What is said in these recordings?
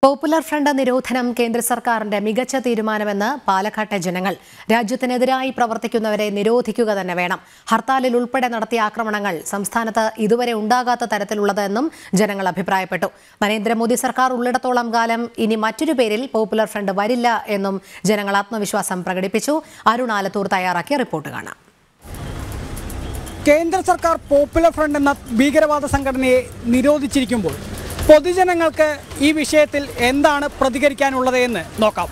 Popular front നിരോധനം കേന്ദ്ര സർക്കാരിന്റെ മികച്ച തീരുമാനമെന്ന് പാലക്കാട്ടെ ജനങ്ങൾ രാജ്യത്തിനെതിരായി പ്രവർത്തിക്കുന്നവരെ നിരോധിക്കുക തന്നെ വേണം ഹർത്താലിൽ ഉൾപ്പെടെ നടത്തിയ ആക്രമണങ്ങൾ സംസ്ഥാനത്ത് ഇതുവരെ ഉണ്ടാകാത്ത തരത്തിലുള്ളതെന്നും ജനങ്ങൾ അഭിപ്രായപ്പെട്ടു നരേന്ദ്രമോദി സർക്കാർ ഉള്ളിടത്തോളം കാലം ഇനി മറ്റൊരു പേരിൽ പോപ്പുലർ ഫ്രണ്ട് വരില്ല എന്നും ജനങ്ങൾ ആത്മവിശ്വാസം പ്രകടിപ്പിച്ചു അരുൺ ആലത്തൂർ തയ്യാറാക്കിയ റിപ്പോർട്ട് കാണാം കേന്ദ്ര സർക്കാർ പോപ്പുലർ ഫ്രണ്ട് എന്ന ഭീകരവാദ സംഘടനയെ നിരോധിച്ചിരിക്കുമ്പോൾ പൊതുജനങ്ങൾക്ക് ഈ വിഷയത്തിൽ എന്താണ് പ്രതികരിക്കാനുള്ളത് എന്ന് നോക്കാം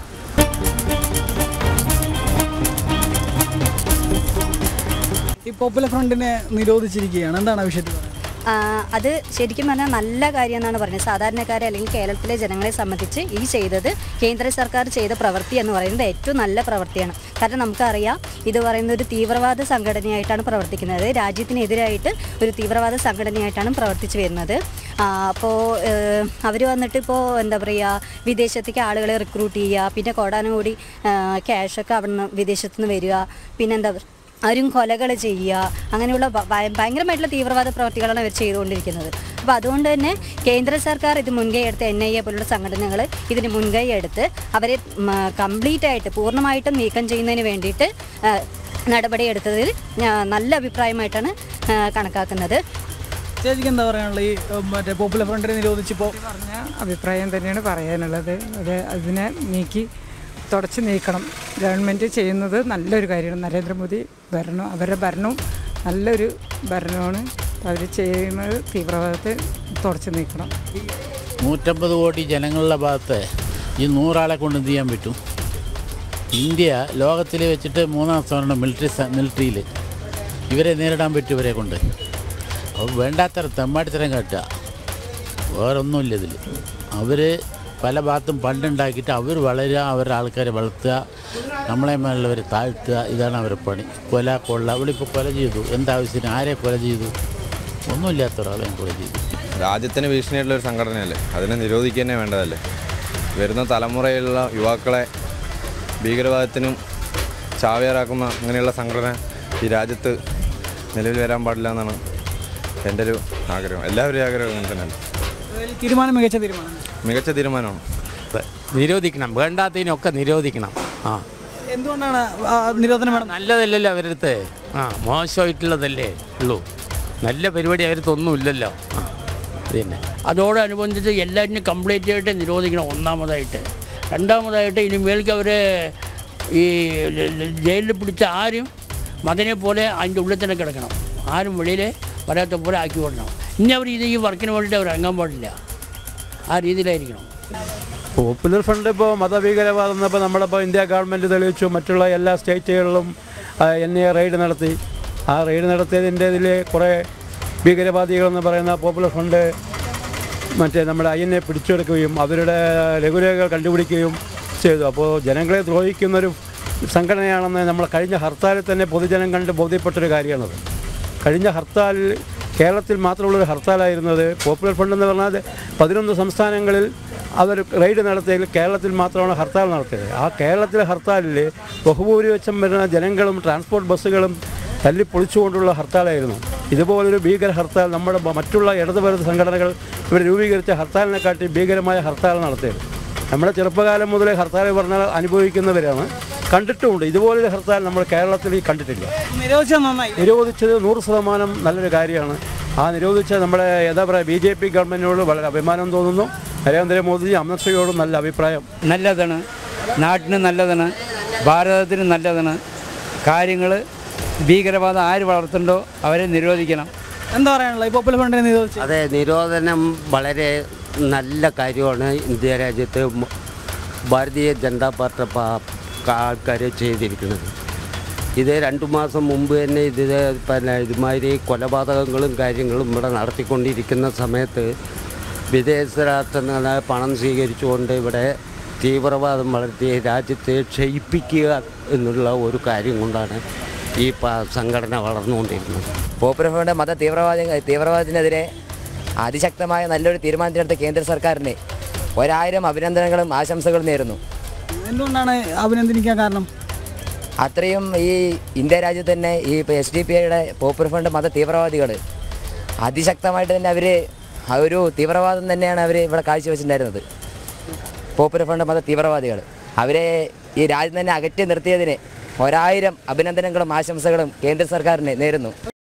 ഈ പോപ്പുലർ ഫ്രണ്ടിനെ നിരോധിച്ചിരിക്കുകയാണ് എന്താണ് ആ വിഷയത്തിൽ പറയുന്നത്? ആ, അത് ശരിക്കും പറഞ്ഞാൽ നല്ല കാര്യം എന്നാണ് പറയുന്നത് സാധാരണക്കാരെ അല്ലെങ്കിൽ കേരളത്തിലെ ജനങ്ങളെ സംബന്ധിച്ച് ഈ ചെയ്തത് കേന്ദ്ര സർക്കാർ ചെയ്ത പ്രവൃത്തി എന്ന് പറയുന്നത് ഏറ്റവും നല്ല പ്രവൃത്തിയാണ് കാരണം നമുക്കറിയാം ഇത് പറയുന്ന ഒരു തീവ്രവാദ സംഘടനയായിട്ടാണ് പ്രവർത്തിക്കുന്നത് രാജ്യത്തിനെതിരായിട്ട് ഒരു തീവ്രവാദ സംഘടനയായിട്ടാണ് പ്രവർത്തിച്ചു വരുന്നത് അപ്പോൾ അവർ വന്നിട്ട് ഇപ്പോൾ എന്താ പറയുക വിദേശത്തേക്ക് ആളുകളെ റിക്രൂട്ട് ചെയ്യുക പിന്നെ കോടാനുകൂടി ക്യാഷൊക്കെ അവിടെ നിന്ന് വിദേശത്തു നിന്ന് വരിക പിന്നെ എന്താ ആരും കൊലകൾ ചെയ്യുക അങ്ങനെയുള്ള ഭ- ഭയ- ഭയങ്കരമായിട്ടുള്ള തീവ്രവാദ പ്രവർത്തികളാണ് അവർ ചെയ്തുകൊണ്ടിരിക്കുന്നത് അപ്പോൾ അതുകൊണ്ട് തന്നെ കേന്ദ്ര സർക്കാർ ഇത് മുൻകൈ എടുത്ത് എൻ ഐ എ പോലുള്ള സംഘടനകൾ ഇതിന് മുൻകൈ എടുത്ത് അവരെ കംപ്ലീറ്റ് ആയിട്ട് പൂർണ്ണമായിട്ടും നീക്കം ചെയ്യുന്നതിന് വേണ്ടിയിട്ട് ആ, നടപടിയെടുത്തതിൽ ഞാൻ നല്ല അഭിപ്രായമായിട്ടാണ് ആ, കണക്കാക്കുന്നത് ചേച്ചിക്ക് എന്താ പറയാനുള്ളത് ഈ ഏഹ്, മറ്റേ പോപ്പുലർ ഫ്രണ്ടിനെ നിരോധിച്ചപ്പോൾ പറഞ്ഞ അഭിപ്രായം തന്നെയാണ് പറയാനുള്ളത് അത് അതിനെ നീക്കി തുടച്ച് നീക്കണം ഗവൺമെൻറ് ചെയ്യുന്നത് നല്ലൊരു കാര്യമാണ് നരേന്ദ്രമോദി ഭരണം അവരുടെ ഭരണവും നല്ലൊരു ഭരണമാണ് അവർ ചെയ്യുന്നത് തീവ്രവാദത്തെ തുടച്ച് നീക്കണം നൂറ്റമ്പത് കോടി ജനങ്ങളുടെ ഭാഗത്ത് ഈ നൂറാളെ കൊണ്ട് എന്ത് ചെയ്യാൻ പറ്റും ഇന്ത്യ ലോകത്തിൽ വെച്ചിട്ട് മൂന്നാം സ്ഥാനമാണ് മിലിറ്ററി മിലിറ്ററിയിൽ ഇവരെ നേരിടാൻ പറ്റും ഇവരെ കൊണ്ട് അപ്പോൾ വേണ്ടാത്തരം തെമ്മാടിത്തരം കാട്ടുക വേറൊന്നുമില്ല ഇതിൽ അവർ പല ഭാഗത്തും പണ്ടുണ്ടാക്കിയിട്ട് അവർ വളരുക അവരുടെ ആൾക്കാരെ വളർത്തുക നമ്മളെ മേലുള്ളവരെ താഴ്ത്തുക ഇതാണ് അവരുടെ പണി കൊല കൊള്ള അവളിപ്പോൾ കൊല ചെയ്തു എന്താവശ്യത്തിന് ആരെ കൊല ചെയ്തു ഒന്നുമില്ലാത്ത ഒരാളെ കൊല ചെയ്തു രാജ്യത്തിന് ഭീഷണിയായിട്ടുള്ള ഒരു സംഘടനയല്ലേ അതിനെ നിരോധിക്കുക തന്നെ വേണ്ടതല്ലേ വരുന്ന തലമുറയിലുള്ള യുവാക്കളെ ഭീകരവാദത്തിനും ചാവേറാക്കുന്ന അങ്ങനെയുള്ള സംഘടന ഈ രാജ്യത്ത് നിലവിൽ വരാൻ പാടില്ല എന്നാണ് എൻ്റെ ഒരു ആഗ്രഹം എല്ലാവരുടെയും ആഗ്രഹം അങ്ങനെ തന്നെയാണ് അതിൽ തീരുമാനം മികച്ച തീരുമാനം മികച്ച തീരുമാനമാണ് നിരോധിക്കണം വേണ്ടാത്തതിനൊക്കെ നിരോധിക്കണം ആ എന്തുകൊണ്ടാണ് ആ നിരോധനം വേണം നല്ലതല്ലല്ലോ അവരടുത്ത് ആ മോശമായിട്ടുള്ളതല്ലേ ഉള്ളൂ നല്ല പരിപാടി അവരടുത്തൊന്നും ഇല്ലല്ലോ ആ പിന്നെ അതോടനുബന്ധിച്ച് എല്ലാറ്റിനും കംപ്ലീറ്റ് ആയിട്ട് നിരോധിക്കണം ഒന്നാമതായിട്ട് രണ്ടാമതായിട്ട് ഇനി മേൽക്ക് അവർ ഈ ജയിലിൽ പിടിച്ച ആരും മതനെ പോലെ അതിൻ്റെ ഉള്ളിൽ തന്നെ കിടക്കണം ആരും വെളിയിൽ വരാത്ത പോലെ ആക്കി വിടണം ഇനി അവർ ഇത് ഈ വർക്കിന് വേണ്ടിയിട്ട് അവർ ഇറങ്ങാൻ പാടില്ല ആ രീതിയിലായിരിക്കണം പോപ്പുലർ ഫ്രണ്ട് ഇപ്പോൾ മതഭീകരവാദം എന്നപ്പോൾ നമ്മളിപ്പോൾ ഇന്ത്യ ഗവൺമെൻറ് തെളിയിച്ചു മറ്റുള്ള എല്ലാ സ്റ്റേറ്റുകളിലും എൻ ഐ റെയ്ഡ് നടത്തി ആ റെയ്ഡ് നടത്തിയതിൻ്റെ ഇതിൽ കുറേ ഭീകരവാദികളെന്ന് പറയുന്ന പോപ്പുലർ ഫ്രണ്ട് മറ്റേ നമ്മുടെ ഐ എൻ എ പിടിച്ചെടുക്കുകയും അവരുടെ ലഘുരേഖകൾ കണ്ടുപിടിക്കുകയും ചെയ്തു അപ്പോൾ ജനങ്ങളെ ദ്രോഹിക്കുന്നൊരു സംഘടനയാണെന്ന് നമ്മൾ കഴിഞ്ഞ ഹർത്താലിൽ തന്നെ പൊതുജനം കണ്ട് ബോധ്യപ്പെട്ടൊരു കാര്യമാണത് കഴിഞ്ഞ ഹർത്താൽ കേരളത്തിൽ മാത്രമുള്ളൊരു ഹർത്താലായിരുന്നത് പോപ്പുലർ ഫ്രണ്ട് എന്ന് പറഞ്ഞാൽ പതിനൊന്ന് സംസ്ഥാനങ്ങളിൽ അവർ റെയ്ഡ് നടത്തിയതിൽ കേരളത്തിൽ മാത്രമാണ് ഹർത്താൽ നടത്തിയത് ആ കേരളത്തിലെ ഹർത്താലിൽ ബഹുഭൂരിപക്ഷം വരുന്ന ജനങ്ങളും ട്രാൻസ്പോർട്ട് ബസ്സുകളും തല്ലി പൊളിച്ചുകൊണ്ടുള്ള ഹർത്താലായിരുന്നു ഇതുപോലൊരു ഭീകര ഹർത്താൽ നമ്മുടെ മ- മറ്റുള്ള ഇടതുപരത സംഘടനകൾ ഇവർ രൂപീകരിച്ച ഹർത്താലിനെക്കാട്ടി ഭീകരമായ ഹർത്താൽ നടത്തിയത് നമ്മുടെ ചെറുപ്പകാലം മുതലേ ഹർത്താൽ പറഞ്ഞാൽ അനുഭവിക്കുന്നവരാണ് കണ്ടിട്ടുമുണ്ട് ഇതുപോലൊരു ഹർത്താൽ നമ്മൾ കേരളത്തിൽ കണ്ടിട്ടില്ല നിരോധിച്ചത് നന്നായി നിരോധിച്ചത് നൂറ് ശതമാനം നല്ലൊരു കാര്യമാണ് ആ നിരോധിച്ച നമ്മുടെ എന്താ പറയുക ബി ജെ പി ഗവൺമെൻറ്റിനോട് വളരെ അഭിമാനം തോന്നുന്നു നരേന്ദ്രമോദി അമിത്ഷയോടും നല്ല അഭിപ്രായം നല്ലതാണ് നാട്ടിന് നല്ലതാണ് ഭാരതത്തിന് നല്ലതാണ് കാര്യങ്ങൾ ഭീകരവാദം ആര് വളർത്തുന്നുണ്ടോ അവരെ നിരോധിക്കണം എന്താ പറയാനുള്ളത് ഈ പോപ്പുലർ ഫ്രണ്ടിനെ നിരോധിച്ചു അതെ നിരോധനം വളരെ നല്ല കാര്യമാണ് ഇന്ത്യ രാജ്യത്ത് മ- ഭാരതീയ ജനതാ പാർട്ടി ആൾക്കാർ ചെയ്തിരിക്കുന്നത് ഇത് രണ്ടു മാസം മുമ്പ് തന്നെ ഇത് പിന്നെ ഇതുമാതിരി കൊലപാതകങ്ങളും കാര്യങ്ങളും ഇവിടെ നടത്തിക്കൊണ്ടിരിക്കുന്ന സമയത്ത് വിദേശ രാഷ്ട്രങ്ങളെ പണം സ്വീകരിച്ചുകൊണ്ട് ഇവിടെ തീവ്രവാദം വളർത്തി രാജ്യത്തെ ക്ഷയിപ്പിക്കുക എന്നുള്ള ഒരു കാര്യം കൊണ്ടാണ് ഈ പ- സംഘടന വളർന്നുകൊണ്ടിരുന്നത് പോപ്പുലർ ഫ്രണ്ട് മത തീവ്രവാദ തീവ്രവാദത്തിനെതിരെ അതിശക്തമായ നല്ലൊരു തീരുമാനത്തിനെടുത്ത കേന്ദ്ര സർക്കാരിന് ഒരായിരം അഭിനന്ദനങ്ങളും ആശംസകളും നേരുന്നു എന്തുകൊണ്ടാണ് അഭിനന്ദിക്കാൻ കാരണം അത്രയും ഈ ഇന്ത്യ രാജ്യത്ത് തന്നെ ഈ എസ് ഡി പി ഐയുടെ പോപ്പുലർ ഫ്രണ്ട് മത തീവ്രവാദികൾ അതിശക്തമായിട്ട് തന്നെ അവർ ഒരു തീവ്രവാദം തന്നെയാണ് അവർ ഇവിടെ കാഴ്ചവെച്ചിട്ടുണ്ടായിരുന്നത് പോപ്പുലർ ഫ്രണ്ട് മത തീവ്രവാദികൾ അവരെ ഈ രാജ്യം തന്നെ അകറ്റി നിർത്തിയതിന് ഒരായിരം അഭിനന്ദനങ്ങളും ആശംസകളും കേന്ദ്ര സർക്കാരിന് നേരുന്നു